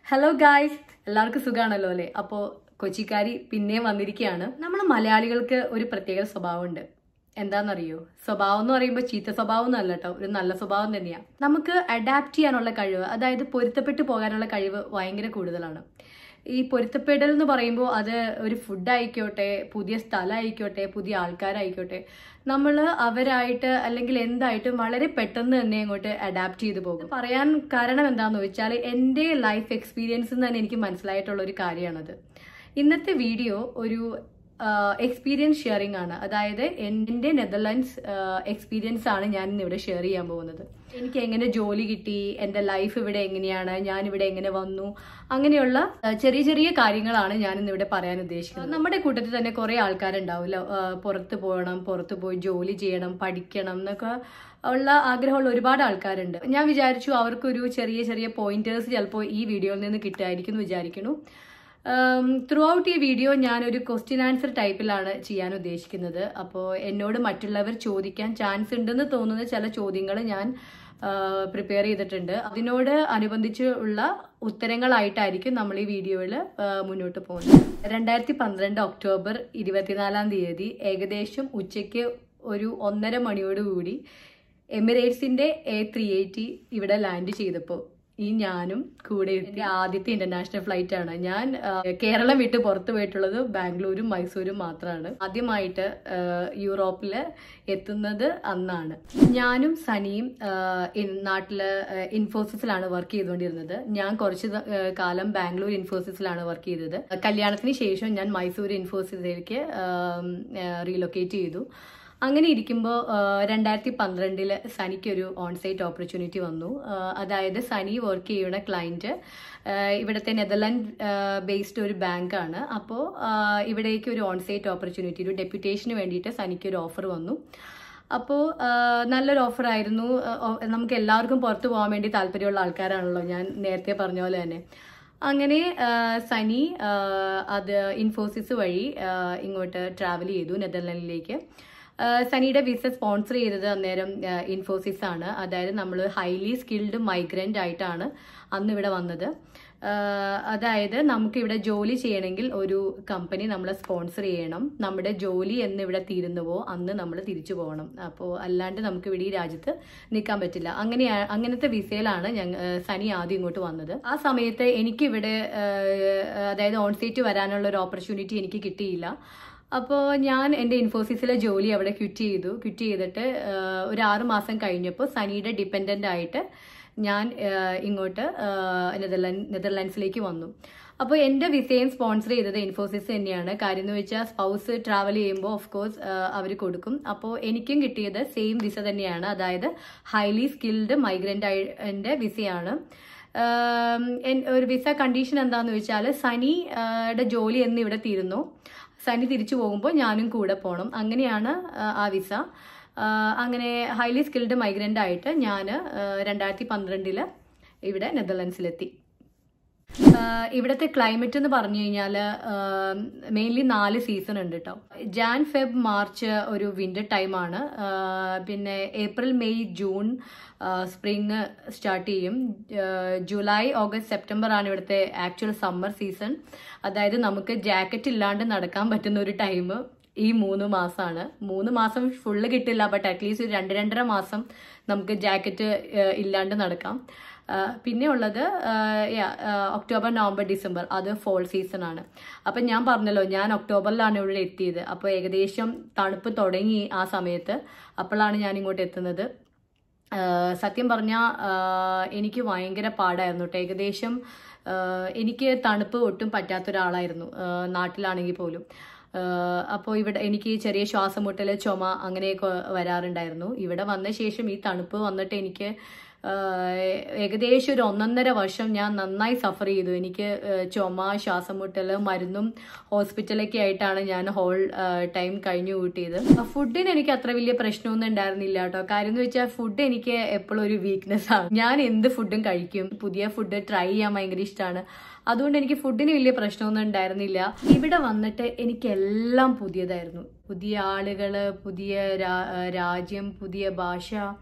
hello guys എല്ലാവർക്കും സുഖാണല്ലോ അല്ലേ അപ്പോൾ കൊച്ചിക്കാരി പിന്നെയും വന്നിരിക്കുകയാണ് നമ്മൾ മലയാളികൾക്ക് ഒരു പ്രത്യേക സ്വഭാവമുണ്ട് എന്താണെന്നറിയോ സ്വഭാവം എന്ന് പറയുമ്പോൾ ചീത്ത സ്വഭാവം ഒന്നും കേട്ടോ ഒരു നല്ല സ്വഭാവം തന്നെയാണ് നമുക്ക് അഡാപ്റ്റ് ചെയ്യാനുള്ള കഴിവ് അതായത് പൊരുത്തപ്പെട്ടു പോകാനുള്ള കഴിവ് ഭയങ്കര കൂടുതലാണ് ഈ പൊരുത്തപ്പെടൽ എന്ന് പറയുമ്പോൾ അത് ഒരു ഫുഡ് ആയിക്കോട്ടെ പുതിയ സ്ഥലം ആയിക്കോട്ടെ പുതിയ ആൾക്കാരായിക്കോട്ടെ നമ്മൾ അവരായിട്ട് അല്ലെങ്കിൽ എന്തായിട്ടും വളരെ പെട്ടെന്ന് തന്നെ അങ്ങോട്ട് അഡാപ്റ്റ് ചെയ്ത് പോകും പറയാൻ കാരണം എന്താണെന്ന് വെച്ചാൽ എൻ്റെ ലൈഫ് എക്സ്പീരിയൻസിൽ നിന്ന് തന്നെ എനിക്ക് മനസ്സിലായിട്ടുള്ള ഒരു കാര്യമാണത് ഇന്നത്തെ വീഡിയോ ഒരു എക്സ്പീരിയൻസ് ഷെയറിംഗ് ആണ് അതായത് എൻ്റെ നെതർലാൻഡ്സ് എക്സ്പീരിയൻസ് ആണ് ഞാൻ ഇന്ന് ഇവിടെ ഷെയർ ചെയ്യാൻ പോകുന്നത് എനിക്ക് എങ്ങനെ ജോലി കിട്ടി എൻ്റെ ലൈഫ് ഇവിടെ എങ്ങനെയാണ് ഞാൻ ഇവിടെ എങ്ങനെ വന്നു അങ്ങനെയുള്ള ആ, ചെറിയ ചെറിയ കാര്യങ്ങളാണ് ഞാൻ ഇന്ന് ഇവിടെ പറയാൻ ഉദ്ദേശിക്കുന്നത് നമ്മുടെ കൂട്ടത്തിൽ തന്നെ കുറേ ആൾക്കാരുണ്ടാവില്ല ആ, പുറത്ത് പോകണം പുറത്ത് പോയി ജോലി ചെയ്യണം പഠിക്കണം എന്നൊക്കെ ഉള്ള ആഗ്രഹമുള്ള ഒരുപാട് ആൾക്കാരുണ്ട് ഞാൻ വിചാരിച്ചു അവർക്കൊരു ചെറിയ ചെറിയ പോയിന്റേഴ്സ് ചിലപ്പോൾ ഈ വീഡിയോയിൽ നിന്ന് കിട്ടുമായിരിക്കും എന്ന് വിചാരിക്കുന്നു ത്രൂ ഔട്ട് ഈ വീഡിയോ ഞാനൊരു ക്വസ്റ്റ്യൻ ആൻസർ ടൈപ്പിലാണ് ചെയ്യാൻ ഉദ്ദേശിക്കുന്നത് അപ്പോൾ എന്നോട് മറ്റുള്ളവർ ചോദിക്കാൻ ചാൻസ് ഉണ്ടെന്ന് തോന്നുന്ന ചില ചോദ്യങ്ങൾ ഞാൻ പ്രിപ്പയർ ചെയ്തിട്ടുണ്ട് അതിനോട് അനുബന്ധിച്ച് ഉള്ള ഉത്തരങ്ങളായിട്ടായിരിക്കും നമ്മൾ ഈ വീഡിയോയിൽ മുന്നോട്ട് പോകുന്നത് രണ്ടായിരത്തി പന്ത്രണ്ട് ഒക്ടോബർ ഇരുപത്തിനാലാം തീയതി ഏകദേശം ഉച്ചയ്ക്ക് ഒരു ഒന്നര മണിയോടുകൂടി എമിറേറ്റ്സിന്റെ എ ത്രീ എയ്റ്റി ഇവിടെ ലാൻഡ് ചെയ്തപ്പോൾ ഈ ഞാനും കൂടെ എത്തിയ ആദ്യത്തെ ഇന്റർനാഷണൽ ഫ്ലൈറ്റ് ആണ് ഞാൻ ആ, കേരളം വിട്ട് പുറത്തു പോയിട്ടുള്ളത് ബാംഗ്ലൂരും മൈസൂരും മാത്രമാണ് ആദ്യമായിട്ട് ആ, യൂറോപ്പില് എത്തുന്നത് അന്നാണ് ഞാനും സനിയും ആ, ഇൻ- നാട്ടില് ആ, ഇൻഫോസിസിലാണ് വർക്ക് ചെയ്തുകൊണ്ടിരുന്നത് ഞാൻ കുറച്ച് ദ- ആ, കാലം ബാംഗ്ലൂർ ഇൻഫോസിസിലാണ് വർക്ക് ചെയ്തത് കല്യാണത്തിന് ശേഷം ഞാൻ മൈസൂർ ഇൻഫോസിസിലേക്ക് റീലൊക്കേറ്റ് ചെയ്തു അങ്ങനെ ഇരിക്കുമ്പോൾ രണ്ടായിരത്തി പന്ത്രണ്ടില് സനിക്കൊരു ഓൺസൈറ്റ് ഓപ്പർച്യൂണിറ്റി വന്നു ആ, അതായത് സനി വർക്ക് ചെയ്യുന്ന ക്ലയൻറ്റ് ഇവിടുത്തെ നെതർലാൻഡ് ബേസ്ഡ് ഒരു ബാങ്കാണ് അപ്പോൾ ഇവിടേക്ക് ഒരു ഓൺസൈറ്റ് ഓപ്പർച്യൂണിറ്റി ഒരു ഡെപ്യൂട്ടേഷന് വേണ്ടിയിട്ട് സനിക്ക് ഒരു ഓഫർ വന്നു അപ്പോൾ നല്ലൊരു ഓഫർ ആയിരുന്നു ആ, ഓ- നമുക്ക് എല്ലാവർക്കും പുറത്ത് പോകാൻ വേണ്ടി താല്പര്യമുള്ള ആൾക്കാരാണല്ലോ ഞാൻ നേരത്തെ പറഞ്ഞ പോലെ തന്നെ അങ്ങനെ ആ, സനി ആ, അത് ഇൻഫോസിസ് വഴി ആ, ഇങ്ങോട്ട് ട്രാവൽ ചെയ്തു നെതർലാൻഡിലേക്ക് ആ, സനിയുടെ വിസ സ്പോൺസർ ചെയ്തത് അന്നേരം ആ, ഇൻഫോസിസ് ആണ് അതായത് നമ്മൾ ഹൈലി സ്കിൽഡ് മൈഗ്രൻ്റ് ആയിട്ടാണ് അന്ന് ഇവിടെ വന്നത് ആ, അതായത് നമുക്ക് ഇവിടെ ജോലി ചെയ്യണമെങ്കിൽ ഒരു കമ്പനി നമ്മളെ സ്പോൺസർ ചെയ്യണം നമ്മുടെ ജോലി എന്ന് ഇവിടെ തീരുന്നുവോ അന്ന് നമ്മൾ തിരിച്ചു പോകണം അപ്പോൾ അല്ലാണ്ട് നമുക്ക് ഇവിടെ ഈ രാജ്യത്ത് നിൽക്കാൻ പറ്റില്ല അങ്ങനെ അങ്ങനത്തെ വിസയിലാണ് ഞങ്ങൾ സനി ആദ്യം ഇങ്ങോട്ട് വന്നത് ആ സമയത്ത് എനിക്കിവിടെ ആ, അതായത് ഓൺസൈറ്റ് വരാനുള്ള ഒരു ഓപ്പർച്യൂണിറ്റി എനിക്ക് കിട്ടിയില്ല അപ്പോൾ ഞാൻ എൻ്റെ ഇൻഫോസിസിലെ ജോലി അവിടെ ക്വിറ്റ് ചെയ്തു ക്വിറ്റ് ചെയ്തിട്ട് ആ, ഒരു ആറ് മാസം കഴിഞ്ഞപ്പോൾ സനിയുടെ ഡിപ്പെൻഡൻ്റ് ആയിട്ട് ഞാൻ ആ, ഇങ്ങോട്ട് ആ, നെതർലാൻഡ് നെതർലാൻഡ്സിലേക്ക് വന്നു അപ്പോൾ എൻ്റെ വിസയും സ്പോൺസർ ചെയ്തത് ഇൻഫോസിസ് തന്നെയാണ് കാര്യം എന്ന് വെച്ചാൽ സ്പൗസ് ട്രാവൽ ചെയ്യുമ്പോൾ ഓഫ് കോഴ്സ് അവർ കൊടുക്കും അപ്പോൾ എനിക്കും കിട്ടിയത് സെയിം വിസ തന്നെയാണ് അതായത് ഹൈലി സ്കിൽഡ് മൈഗ്രൻ്റ് എൻ്റെ വിസയാണ് ആം, എൻ- ഒരു വിസ കണ്ടീഷൻ എന്താന്ന് വെച്ചാൽ സനി ആ, യുടെ ജോലി എന്ന് ഇവിടെ തീരുന്നു സനി തിരിച്ചു പോകുമ്പോൾ ഞാനും കൂടെ പോകണം അങ്ങനെയാണ് ആ, ആ വിസ ആ, അങ്ങനെ ഹൈലി സ്കിൽഡ് മൈഗ്രൻ്റ് ആയിട്ട് ഞാൻ രണ്ടായിരത്തി പന്ത്രണ്ടില് ഇവിടെ നെതർലൻഡ്സിലെത്തി ആഹ് ഇവിടുത്തെ ക്ലൈമറ്റ് എന്ന് പറഞ്ഞു കഴിഞ്ഞാൽ മെയിൻലി നാല് സീസൺ ഉണ്ട് കേട്ടോ ജാൻ ഫെബ് മാർച്ച് ഒരു വിന്റർ ടൈമാണ് പിന്നെ April May June spring start ചെയ്യും ആഹ് ജൂലൈ ഓഗസ്റ്റ് സെപ്റ്റംബർ ആണ് ഇവിടുത്തെ ആക്ച്വൽ സമ്മർ സീസൺ അതായത് നമുക്ക് ജാക്കറ്റ് ഇല്ലാണ്ട് നടക്കാൻ പറ്റുന്ന ഒരു ടൈം ഈ മൂന്ന് മാസമാണ് മൂന്ന് മാസം ഫുള്ള് കിട്ടില്ല ബട്ട് അറ്റ്ലീസ്റ്റ് ഒരു രണ്ട് രണ്ടര മാസം നമുക്ക് ജാക്കറ്റ് ഇല്ലാണ്ട് നടക്കാം ആ, പിന്നെ ഉള്ളത് ആ, yeah, ആ, ഒക്ടോബർ നവംബർ ഡിസംബർ അത് ഫോൾ സീസൺ ആണ് അപ്പം ഞാൻ പറഞ്ഞല്ലോ ഞാൻ ഒക്ടോബറിലാണ് ഇവിടെ എത്തിയത് അപ്പോൾ ഏകദേശം തണുപ്പ് തുടങ്ങി ആ സമയത്ത് അപ്പോഴാണ് ഞാൻ ഇങ്ങോട്ട് എത്തുന്നത് ആ, സത്യം പറഞ്ഞാൽ എനിക്ക് ഭയങ്കര പാടായിരുന്നു കേട്ടോ ഏകദേശം ആ, എനിക്ക് തണുപ്പ് ഒട്ടും പറ്റാത്ത ഒരാളായിരുന്നു ആ, നാട്ടിലാണെങ്കിൽ പോലും അപ്പോൾ ഇവിടെ എനിക്ക് ചെറിയ ശ്വാസം മുട്ടൽ ചുമ അങ്ങനെയൊക്കെ വരാറുണ്ടായിരുന്നു ഇവിടെ വന്ന ശേഷം ഈ തണുപ്പ് വന്നിട്ട് എനിക്ക് ആഹ് ഏകദേശം ഒരു ഒന്നൊന്നര വർഷം ഞാൻ നന്നായി സഫർ ചെയ്തു എനിക്ക് ആഹ് ചുമ ശ്വാസം മുട്ടൽ മരുന്നും ഹോസ്പിറ്റലൊക്കെ ആയിട്ടാണ് ഞാൻ ഹോൾ ടൈം കഴിഞ്ഞു കൂട്ടിയത് ഫുഡിന് എനിക്ക് അത്ര വലിയ പ്രശ്നമൊന്നും ഉണ്ടായിരുന്നില്ല കേട്ടോ കാര്യം എന്ന് വെച്ചാൽ ഫുഡ് എനിക്ക് എപ്പോഴും ഒരു വീക്ക്നെസ് ആണ് ഞാൻ എന്ത് ഫുഡും കഴിക്കും പുതിയ ഫുഡ് ട്രൈ ചെയ്യാൻ ഭയങ്കര ഇഷ്ടമാണ് അതുകൊണ്ട് എനിക്ക് ഫുഡിന് വലിയ പ്രശ്നമൊന്നും ഉണ്ടായിരുന്നില്ല ഇവിടെ വന്നിട്ട് എനിക്ക് എല്ലാം പുതിയതായിരുന്നു പുതിയ ആളുകള് പുതിയ രാ- രാജ്യം പുതിയ ഭാഷ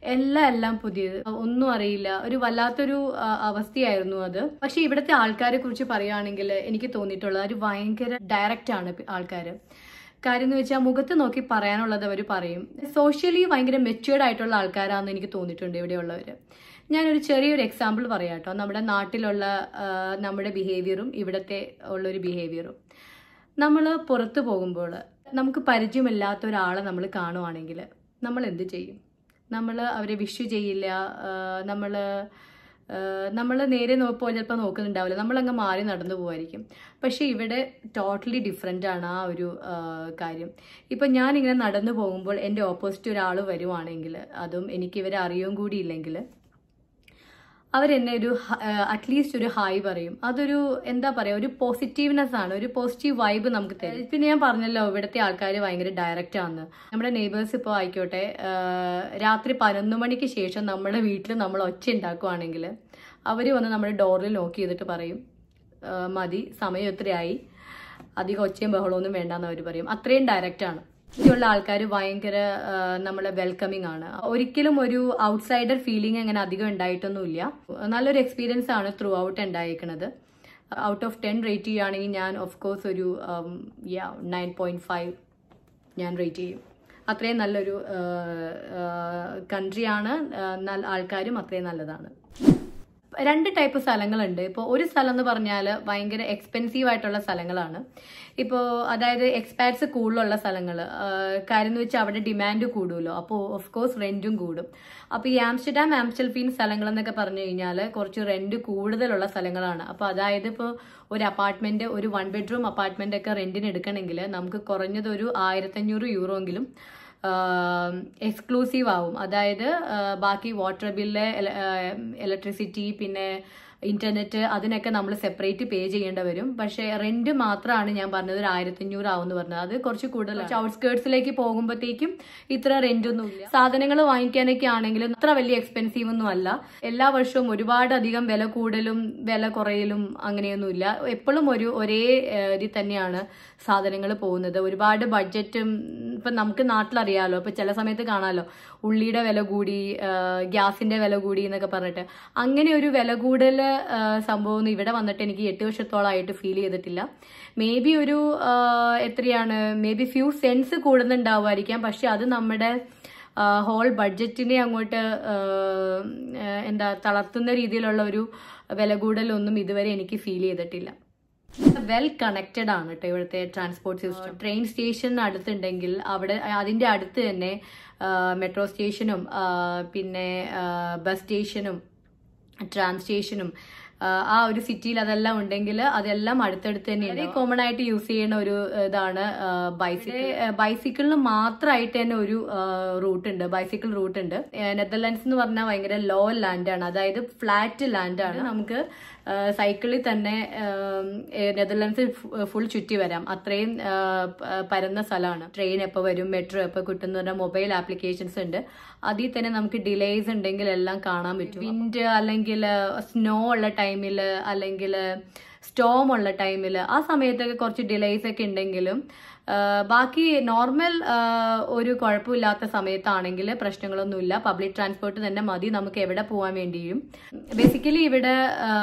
എല്ലാം എല്ലാം പുതിയത് ഒന്നും അറിയില്ല ഒരു വല്ലാത്തൊരു ആ, അവസ്ഥയായിരുന്നു അത് പക്ഷെ ഇവിടുത്തെ ആൾക്കാരെ കുറിച്ച് പറയുകയാണെങ്കിൽ എനിക്ക് തോന്നിയിട്ടുള്ളത് ഒരു ഭയങ്കര ഡയറക്റ്റ് ആണ് ആൾക്കാർ കാര്യം എന്ന് വെച്ചാൽ മുഖത്ത് നോക്കി പറയാനുള്ളത് അവർ പറയും സോഷ്യലി ഭയങ്കര മെച്യൂർഡ് ആയിട്ടുള്ള ആൾക്കാരാണെന്ന് എനിക്ക് തോന്നിയിട്ടുണ്ട് ഇവിടെയുള്ളവർ ഞാനൊരു ചെറിയൊരു എക്സാമ്പിൾ പറയാം കേട്ടോ നമ്മുടെ നാട്ടിലുള്ള ആ, നമ്മുടെ ബിഹേവിയറും ഇവിടുത്തെ ഉള്ളൊരു ബിഹേവിയറും നമ്മൾ പുറത്ത് പോകുമ്പോൾ നമുക്ക് പരിചയമില്ലാത്ത ഒരാളെ നമ്മൾ കാണുവാണെങ്കിൽ നമ്മൾ എന്ത് ചെയ്യും നമ്മൾ അവരെ വിഷ് ചെയ്യില്ല നമ്മൾ നമ്മൾ നേരെ നോക്കുമ്പോൾ ചിലപ്പോൾ നോക്കുന്നുണ്ടാവില്ല നമ്മളങ്ങ് മാറി നടന്നു പോവായിരിക്കും പക്ഷേ ഇവിടെ ടോട്ടലി ഡിഫറെൻ്റ് ആണ് ആ ഒരു ആ, കാര്യം ഇപ്പം ഞാനിങ്ങനെ നടന്നു പോകുമ്പോൾ എൻ്റെ ഓപ്പോസിറ്റ് ഒരാൾ വരുവാണെങ്കിൽ അതും എനിക്ക് ഇവരെ അറിയുകയും കൂടി ഇല്ലെങ്കിൽ അവരെന്നെ ഒരു അറ്റ്ലീസ്റ്റ് ഒരു ഹായ് പറയും അതൊരു എന്താ പറയുക ഒരു പോസിറ്റീവ്നെസ് ആണ് ഒരു പോസിറ്റീവ് വൈബ് നമുക്ക് തരും പിന്നെ ഞാൻ പറഞ്ഞല്ലോ ഇവിടുത്തെ ആൾക്കാർ ഭയങ്കര ഡയറക്റ്റ് ആണ് നമ്മുടെ നെയ്ബേഴ്സ് ഇപ്പോൾ ആയിക്കോട്ടെ ആ, രാത്രി പതിനൊന്ന് മണിക്ക് ശേഷം നമ്മുടെ വീട്ടിൽ നമ്മൾ ഒച്ച ഉണ്ടാക്കുവാണെങ്കിൽ അവർ വന്ന് നമ്മുടെ ഡോറിൽ നോക്ക് ചെയ്തിട്ട് പറയും ആ, മതി സമയം എത്രയായി അധികം ഒച്ചയും ബഹളമൊന്നും വേണ്ടെന്ന് അവർ പറയും അത്രയും ഡയറക്റ്റ് ആണ് ഇവിടെയുള്ള ആൾക്കാർ ഭയങ്കര ആ, നമ്മളെ വെൽക്കമിങ് ആണ് ഒരിക്കലും ഒരു ഔട്ട്സൈഡർ ഫീലിംഗ് അങ്ങനെ അധികം ഉണ്ടായിട്ടൊന്നുമില്ല നല്ലൊരു എക്സ്പീരിയൻസ് ആണ് ത്രൂ ഔട്ട് ഉണ്ടായിരിക്കുന്നത് ഔട്ട് ഓഫ് ടെൻ റേറ്റ് ചെയ്യുകയാണെങ്കിൽ ഞാൻ ഓഫ് കോഴ്സ് ഒരു യാ നയൻ പോയിന്റ് ഫൈവ് ഞാൻ റേറ്റ് ചെയ്യും അത്രയും നല്ലൊരു കൺട്രിയാണ് നല്ല ആൾക്കാരും അത്രയും നല്ലതാണ് രണ്ട് ടൈപ്പ് സ്ഥലങ്ങളുണ്ട് ഇപ്പോൾ ഒരു സ്ഥലം എന്ന് പറഞ്ഞാൽ ഭയങ്കര എക്സ്പെൻസീവ് ആയിട്ടുള്ള സ്ഥലങ്ങളാണ് ഇപ്പോൾ അതായത് എക്സ്പാറ്റ്സ് കൂടുതലുള്ള സ്ഥലങ്ങൾ കാര്യം എന്ന് വെച്ചാൽ അവിടെ ഡിമാൻഡ് കൂടുമല്ലോ അപ്പോൾ ഓഫ് കോഴ്സ് റെന്റും കൂടും അപ്പോൾ ഈ ആംസ്റ്റർഡാം ആംസ്റ്റൽഫീൻ സ്ഥലങ്ങൾ എന്നൊക്കെ പറഞ്ഞു കഴിഞ്ഞാൽ കുറച്ച് റെന്റ് കൂടുതലുള്ള സ്ഥലങ്ങളാണ് അപ്പോൾ അതായത് ഇപ്പോൾ ഒരു അപ്പാർട്ട്മെന്റ് ഒരു വൺ ബെഡ്റൂം അപ്പാർട്ട്മെന്റ് ഒക്കെ റെന്റിന് എടുക്കണമെങ്കിൽ നമുക്ക് കുറഞ്ഞത് ഒരു ആയിരത്തഞ്ഞൂറ് യൂറോ എങ്കിലും എക്സ്ക്ലൂസീവ് ആവും അതായത് ആ, ബാക്കി വാട്ടർ ബില്ല് ഇലക്ട്രിസിറ്റി പിന്നെ ഇന്റർനെറ്റ് അതിനൊക്കെ നമ്മൾ സെപ്പറേറ്റ് പേ ചെയ്യേണ്ടി വരും പക്ഷേ റെന്റ് മാത്രമാണ് ഞാൻ പറഞ്ഞത് ഒരു ആയിരത്തഞ്ഞൂറ് ആവും പറഞ്ഞത് അത് കുറച്ച് കൂടുതലാണ് ഔട്ട്സ്കേർട്സിലേക്ക് പോകുമ്പോഴത്തേക്കും ഇത്ര റെന്റ് ഒന്നും ഇല്ല സാധനങ്ങൾ വാങ്ങിക്കാനൊക്കെ ആണെങ്കിലും അത്ര വലിയ എക്സ്പെൻസീവ് ഒന്നും അല്ല എല്ലാ വർഷവും ഒരുപാട് അധികം വില കൂടലും വില കുറയലും അങ്ങനെയൊന്നുമില്ല എപ്പോഴും ഒരു ഒരേ ഏഹ്, ഇതിൽ തന്നെയാണ് സാധനങ്ങൾ പോകുന്നത് ഒരുപാട് ബഡ്ജറ്റും ഇപ്പൊ നമുക്ക് നാട്ടിലറിയാലോ ഇപ്പൊ ചില സമയത്ത് കാണാലോ ഉള്ളിയുടെ വില കൂടി ഏഹ്, ഗ്യാസിന്റെ വില കൂടി എന്നൊക്കെ പറഞ്ഞിട്ട് അങ്ങനെ ഒരു വില കൂടൽ ഏഹ്, സംഭവം ഒന്നും ഇവിടെ വന്നിട്ട് എനിക്ക് എട്ട് വർഷത്തോളമായിട്ട് ഫീൽ ചെയ്തിട്ടില്ല മേ ബി ഒരു ഏഹ്, എത്രയാണ് മേ ബി ഫ്യൂ സെൻസ് കൂടുന്നുണ്ടാവുമായിരിക്കാം പക്ഷെ അത് നമ്മുടെ ഹോൾ ബഡ്ജറ്റിനെ അങ്ങോട്ട് ഏഹ്, ഏഹ്, എന്താ തളർത്തുന്ന രീതിയിലുള്ള ഒരു വില കൂടലൊന്നും ഇതുവരെ എനിക്ക് ഫീൽ ചെയ്തിട്ടില്ല വെൽ കണക്റ്റഡ് ആണ് കേട്ടോ ഇവിടുത്തെ ട്രാൻസ്പോർട്ട് സിസ്റ്റം ട്രെയിൻ സ്റ്റേഷൻ അടുത്തുണ്ടെങ്കിൽ അവിടെ അതിന്റെ അടുത്ത് തന്നെ മെട്രോ സ്റ്റേഷനും ആ, പിന്നെ ബസ് സ്റ്റേഷനും ട്രാം സ്റ്റേഷനും ആ, ആ ഒരു സിറ്റിയിൽ അതെല്ലാം ഉണ്ടെങ്കിൽ അതെല്ലാം അടുത്തടുത്ത് തന്നെയാണ് കോമൺ ആയിട്ട് യൂസ് ചെയ്യുന്ന ഒരു ഇതാണ് ബൈസിക്കിൾ ബൈസിക്കിളിന് മാത്രമായിട്ട് തന്നെ ഒരു റൂട്ട് ഉണ്ട് ബൈസിക്കിൾ റൂട്ട് ഉണ്ട് നെതർലാൻഡ്സ് എന്ന് പറഞ്ഞാൽ ഭയങ്കര ലോ ലാൻഡാണ് അതായത് ഫ്ലാറ്റ് ലാൻഡാണ് നമുക്ക് സൈക്കിളിൽ തന്നെ നെതർലാൻഡ്സ് ഫുൾ ചുറ്റി വരാം അത്രയും ആ, പ- പരന്ന സ്ഥലമാണ് ട്രെയിൻ എപ്പോൾ വരും മെട്രോ എപ്പോൾ കിട്ടുന്ന മൊബൈൽ ആപ്ലിക്കേഷൻസ് ഉണ്ട് അതിൽ തന്നെ നമുക്ക് ഡിലേസ് ഉണ്ടെങ്കിൽ എല്ലാം കാണാൻ പറ്റും വിൻഡ് അല്ലെങ്കിൽ സ്നോ ഉള്ള ടൈമിൽ അല്ലെങ്കിൽ സ്റ്റോം ഉള്ള ടൈമിൽ ആ സമയത്തൊക്കെ കുറച്ച് ഡിലേസ് ഒക്കെ ഉണ്ടെങ്കിലും ആ, ബാക്കി നോർമൽ ഒരു കുഴപ്പമില്ലാത്ത സമയത്താണെങ്കിൽ പ്രശ്നങ്ങളൊന്നുമില്ല പബ്ലിക് ട്രാൻസ്പോർട്ട് തന്നെ മതി നമുക്ക് എവിടെ പോകാൻ വേണ്ടിയും ബേസിക്കലി ഇവിടെ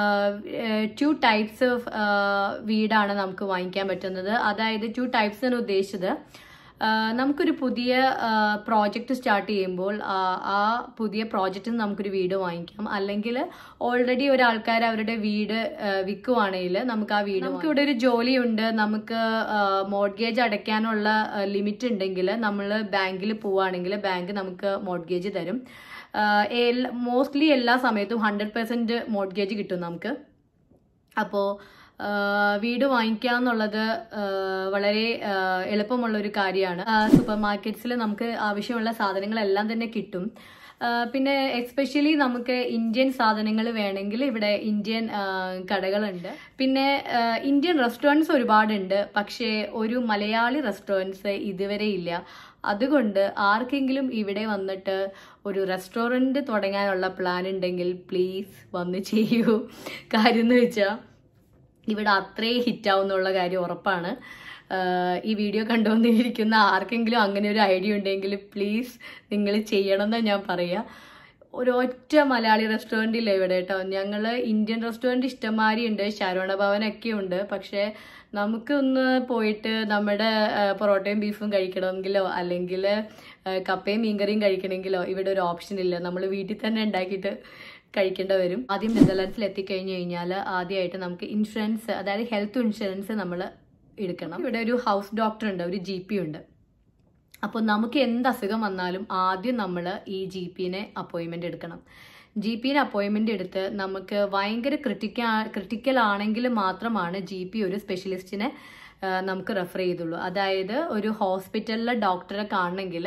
ടു ടൈപ്സ് ഓഫ് വീടാണ് നമുക്ക് വാങ്ങിക്കാൻ പറ്റുന്നത് അതായത് ടു ടൈപ്സ് എന്ന് ഉദ്ദേശിച്ചത് ആ, നമുക്കൊരു പുതിയ പ്രോജക്റ്റ് സ്റ്റാർട്ട് ചെയ്യുമ്പോൾ ആ, ആ പുതിയ പ്രോജക്റ്റിൽ നിന്ന് നമുക്കൊരു വീട് വാങ്ങിക്കാം അല്ലെങ്കിൽ ഓൾറെഡി ഒരാൾക്കാർ അവരുടെ വീട് ആ, വിൽക്കുവാണെങ്കിൽ നമുക്ക് ആ വീട് നമുക്ക് ഇവിടെ ഒരു ജോലിയുണ്ട് നമുക്ക് മോഡ്ഗേജ് അടയ്ക്കാനുള്ള ലിമിറ്റ് ഉണ്ടെങ്കിൽ നമ്മൾ ബാങ്കിൽ പോവുകയാണെങ്കിൽ ബാങ്ക് നമുക്ക് മോഡ്ഗേജ് തരും മോസ്റ്റ്ലി എല്ലാ സമയത്തും ഹൺഡ്രഡ് പെർസെൻറ്റ് മോഡ്ഗേജ് കിട്ടും നമുക്ക് അപ്പോൾ വീട് വാങ്ങിക്കുക എന്നുള്ളത് ആ, വളരെ ആ, എളുപ്പമുള്ള ഒരു കാര്യമാണ് സൂപ്പർ മാർക്കറ്റ്സിൽ നമുക്ക് ആവശ്യമുള്ള സാധനങ്ങളെല്ലാം തന്നെ കിട്ടും ആ, പിന്നെ എക്സ്പെഷ്യലി നമുക്ക് ഇന്ത്യൻ സാധനങ്ങൾ വേണമെങ്കിൽ ഇവിടെ ഇന്ത്യൻ ആ, കടകളുണ്ട് പിന്നെ ആ, ഇന്ത്യൻ റെസ്റ്റോറൻറ്റ്സ് ഒരുപാടുണ്ട് പക്ഷേ ഒരു മലയാളി റെസ്റ്റോറൻറ്റ്സ് ഇതുവരെ ഇല്ല അതുകൊണ്ട് ആർക്കെങ്കിലും ഇവിടെ വന്നിട്ട് ഒരു റെസ്റ്റോറൻറ്റ് തുടങ്ങാനുള്ള പ്ലാൻ ഉണ്ടെങ്കിൽ പ്ലീസ് വന്ന് ചെയ്യൂ കാര്യം എന്ന് വെച്ചാൽ ഇവിടെ അത്രയും ഹിറ്റാവുന്നുള്ള കാര്യം ഉറപ്പാണ് ആഹ് ഈ വീഡിയോ കണ്ടുകൊണ്ടിരിക്കുന്ന ആർക്കെങ്കിലും അങ്ങനെ ഒരു ഐഡിയ ഉണ്ടെങ്കിൽ പ്ലീസ് നിങ്ങൾ ചെയ്യണം എന്ന് ഞാൻ പറയാം ഒരു ഒറ്റ മലയാളി റെസ്റ്റോറൻ്റ് ഇല്ല ഇവിടെ കേട്ടോ ഞങ്ങൾ ഇന്ത്യൻ റെസ്റ്റോറൻറ്റ് ഇഷ്ടംമാരി ഉണ്ട് ശരവണ ഭവനൊക്കെ ഉണ്ട് പക്ഷേ നമുക്കൊന്ന് പോയിട്ട് നമ്മുടെ ആ, പൊറോട്ടയും ബീഫും കഴിക്കണമെങ്കിലോ അല്ലെങ്കിൽ കപ്പയും മീൻകറിയും കഴിക്കണമെങ്കിലോ ഇവിടെ ഒരു ഓപ്ഷൻ ഇല്ല നമ്മൾ വീട്ടിൽ തന്നെ ഉണ്ടാക്കിയിട്ട് കഴിക്കേണ്ടി വരും ആദ്യം നെതർലാൻഡ്സിൽ എത്തിക്കഴിഞ്ഞ് കഴിഞ്ഞാൽ ആദ്യമായിട്ട് നമുക്ക് ഇൻഷുറൻസ് അതായത് ഹെൽത്ത് ഇൻഷുറൻസ് നമ്മൾ എടുക്കണം ഇവിടെ ഒരു ഹൗസ് ഡോക്ടർ ഉണ്ട് ഒരു ജി പി ഉണ്ട് അപ്പോൾ നമുക്ക് എന്ത് അസുഖം വന്നാലും ആദ്യം നമ്മൾ ഈ ജി പിനെ അപ്പോയിൻമെൻ്റ് എടുക്കണം ജി പിനെ അപ്പോയിൻമെൻ്റ് എടുത്ത് നമുക്ക് ഭയങ്കര ക്രിട്ടിക്ക ക്രിട്ടിക്കൽ ആണെങ്കിൽ മാത്രമാണ് ജി പി ഒരു സ്പെഷ്യലിസ്റ്റിനെ ആ, നമുക്ക് റെഫർ ചെയ്തുള്ളൂ അതായത് ഒരു ഹോസ്പിറ്റലിലെ ഡോക്ടറെ കാണണമെങ്കിൽ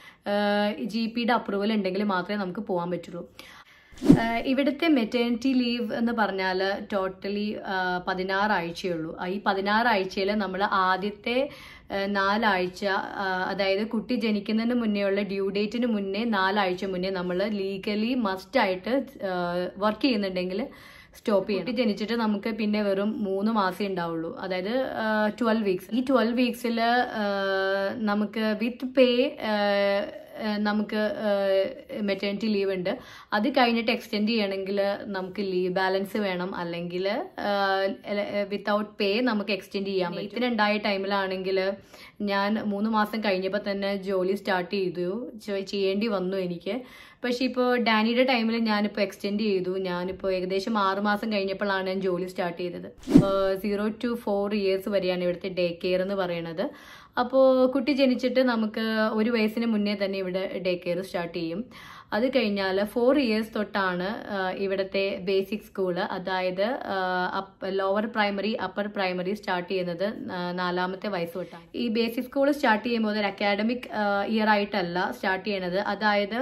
ജി പിയുടെ അപ്രൂവൽ ഉണ്ടെങ്കിൽ മാത്രമേ നമുക്ക് പോകാൻ പറ്റുള്ളൂ ആഹ് ഇവിടുത്തെ മെറ്റേണിറ്റി ലീവ് എന്ന് പറഞ്ഞാൽ ടോട്ടലി പതിനാറ് ആഴ്ചയുള്ളൂ ഈ പതിനാറ് ആഴ്ചയിൽ നമ്മൾ ആദ്യത്തെ ആഹ് നാലാഴ്ച ആഹ് അതായത് കുട്ടി ജനിക്കുന്നതിന് മുന്നേ ഉള്ള ഡ്യൂ ഡേറ്റിന് മുന്നേ നാലാഴ്ച മുന്നേ നമ്മൾ ലീഗലി മസ്റ്റ് ആയിട്ട് വർക്ക് ചെയ്യുന്നുണ്ടെങ്കിൽ സ്റ്റോപ്പ് ചെയ്യണം കുട്ടി ജനിച്ചിട്ട് നമുക്ക് പിന്നെ വെറും മൂന്ന് മാസമേ ഉണ്ടാവുള്ളൂ അതായത് ട്വൽവ് വീക്സ് ഈ ട്വൽവ് വീക്സിൽ നമുക്ക് വിത്ത് പേ നമുക്ക് മെറ്റേണിറ്റി ലീവ് ഉണ്ട് അത് കഴിഞ്ഞിട്ട് എക്സ്റ്റെൻഡ് ചെയ്യണമെങ്കിൽ നമുക്ക് ലീവ് ബാലൻസ് വേണം അല്ലെങ്കിൽ വിത്തൗട്ട് പേ നമുക്ക് എക്സ്റ്റെൻഡ് ചെയ്യാൻ പറ്റും ഇതിനുണ്ടായ ടൈമിലാണെങ്കിൽ ഞാൻ മൂന്ന് മാസം കഴിഞ്ഞപ്പോൾ തന്നെ ജോലി സ്റ്റാർട്ട് ചെയ്തു ചെ- ചെയ്യേണ്ടി വന്നു എനിക്ക് പക്ഷേ ഇപ്പോൾ ഡാനിയുടെ ടൈമിൽ ഞാനിപ്പോൾ എക്സ്റ്റെൻഡ് ചെയ്തു ഞാനിപ്പോൾ ഏകദേശം ആറ് മാസം കഴിഞ്ഞപ്പോഴാണ് ഞാൻ ജോലി സ്റ്റാർട്ട് ചെയ്തത് സീറോ ടു ഫോർ ഇയേഴ്സ് വരെയാണ് ഇവിടുത്തെ ഡേ കെയർ എന്ന് പറയുന്നത് അപ്പോൾ കുട്ടി ജനിച്ചിട്ട് നമുക്ക് ഒരു വയസ്സിന് മുന്നേ തന്നെ ഇവിടെ ഡേ കെയർ സ്റ്റാർട്ട് ചെയ്യും അത് കഴിഞ്ഞാൽ ഫോർ ഇയേഴ്സ് തൊട്ടാണ് ആ, ഇവിടുത്തെ ബേസിക് സ്കൂള് അതായത് lower primary upper primary start ചെയ്യുന്നത് ആ, നാലാമത്തെ വയസ്സ് തൊട്ടാണ് ഈ ബേസിക് സ്കൂൾ സ്റ്റാർട്ട് ചെയ്യുമ്പോൾ ഒരു അക്കാഡമിക് ഇയർ ആയിട്ടല്ല സ്റ്റാർട്ട് ചെയ്യണത് അതായത്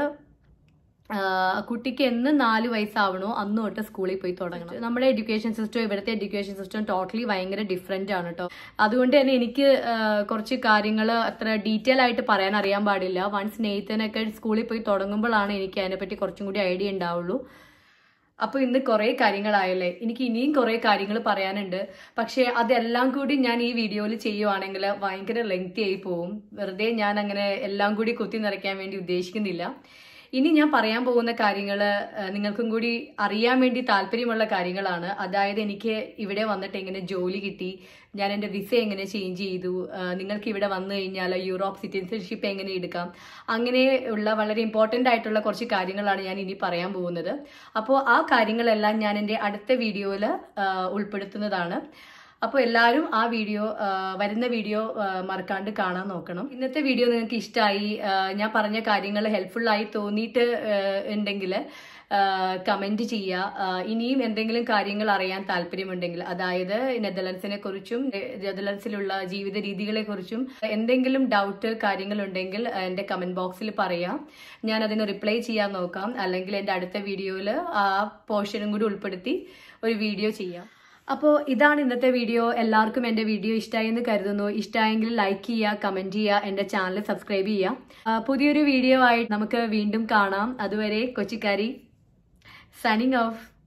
ആ, കുട്ടിക്ക് എന്ന് നാല് വയസ്സാവണോ അന്ന് തൊട്ട് സ്കൂളിൽ പോയി തുടങ്ങണം നമ്മുടെ എഡ്യൂക്കേഷൻ സിസ്റ്റം ഇവിടുത്തെ എഡ്യൂക്കേഷൻ സിസ്റ്റം ടോട്ടലി ഭയങ്കര ഡിഫറെന്റ് ആണ് കേട്ടോ അതുകൊണ്ട് തന്നെ എനിക്ക് ആ, കുറച്ച് കാര്യങ്ങൾ അത്ര ഡീറ്റെയിൽ ആയിട്ട് പറയാൻ അറിയാൻ പാടില്ല വൺസ് നെയ്ത്തനൊക്കെ സ്കൂളിൽ പോയി തുടങ്ങുമ്പോഴാണ് എനിക്ക് അതിനെപ്പറ്റി കുറച്ചും കൂടി ഐഡിയ ഉണ്ടാവുള്ളൂ അപ്പോൾ ഇന്ന് കുറേ കാര്യങ്ങളായല്ലേ എനിക്ക് ഇനിയും കുറേ കാര്യങ്ങൾ പറയാനുണ്ട് പക്ഷേ അതെല്ലാം കൂടി ഞാൻ ഈ വീഡിയോയിൽ ചെയ്യുവാണെങ്കിൽ ഭയങ്കര ലെങ്തി ആയി പോവും വെറുതെ ഞാൻ അങ്ങനെ എല്ലാം കൂടി കുത്തി നിറയ്ക്കാൻ വേണ്ടി ഉദ്ദേശിക്കുന്നില്ല ഇനി ഞാൻ പറയാൻ പോകുന്ന കാര്യങ്ങൾ നിങ്ങൾക്കും കൂടി അറിയാൻ വേണ്ടി താല്പര്യമുള്ള കാര്യങ്ങളാണ് അതായത് എനിക്ക് ഇവിടെ വന്നിട്ട് എങ്ങനെ ജോലി കിട്ടി ഞാൻ എൻ്റെ വിസ എങ്ങനെ ചേഞ്ച് ചെയ്തു ആ, നിങ്ങൾക്ക് ഇവിടെ വന്നു കഴിഞ്ഞാൽ യൂറോപ്പ് സിറ്റിസൺഷിപ്പ് എങ്ങനെ എടുക്കാം അങ്ങനെ ഉള്ള വളരെ ഇമ്പോർട്ടൻ്റ് ആയിട്ടുള്ള കുറച്ച് കാര്യങ്ങളാണ് ഞാൻ ഇനി പറയാൻ പോകുന്നത് അപ്പോൾ ആ കാര്യങ്ങളെല്ലാം ഞാൻ എൻ്റെ അടുത്ത വീഡിയോയിൽ ഉൾപ്പെടുത്തുന്നതാണ് അപ്പോൾ എല്ലാവരും ആ വീഡിയോ ആ, വരുന്ന വീഡിയോ ആ, മറക്കാണ്ട് കാണാൻ നോക്കണം ഇന്നത്തെ വീഡിയോ നിങ്ങൾക്ക് ഇഷ്ടമായി ഞാൻ പറഞ്ഞ കാര്യങ്ങൾ ഹെൽപ്ഫുള്ളായി തോന്നിയിട്ട് ഉണ്ടെങ്കിൽ കമൻറ്റ് ചെയ്യുക ആ, ഇനിയും എന്തെങ്കിലും കാര്യങ്ങൾ അറിയാൻ താല്പര്യമുണ്ടെങ്കിൽ അതായത് നെതർലൻഡ്സിനെ കുറിച്ചും നെതർലൻഡ്സിലുള്ള ജീവിത രീതികളെ കുറിച്ചും എന്തെങ്കിലും ഡൗട്ട് കാര്യങ്ങളുണ്ടെങ്കിൽ എൻ്റെ കമൻറ്റ് ബോക്സിൽ പറയാം ഞാൻ അതിന് റിപ്ലൈ ചെയ്യാൻ നോക്കാം അല്ലെങ്കിൽ എൻ്റെ അടുത്ത വീഡിയോയിൽ ആ പോർഷനും കൂടി ഉൾപ്പെടുത്തി ഒരു വീഡിയോ ചെയ്യാം അപ്പോൾ ഇതാണ് ഇന്നത്തെ വീഡിയോ എല്ലാവർക്കും എൻ്റെ വീഡിയോ ഇഷ്ടമായി എന്ന് കരുതുന്നു ഇഷ്ടമായെങ്കിൽ ലൈക്ക് ചെയ്യുക കമൻറ്റ് ചെയ്യുക എൻ്റെ ചാനൽ സബ്സ്ക്രൈബ് ചെയ്യുക ആ, പുതിയൊരു വീഡിയോ ആയിട്ട് നമുക്ക് വീണ്ടും കാണാം അതുവരെ കൊച്ചിക്കാരി സൈനിങ് ഓഫ്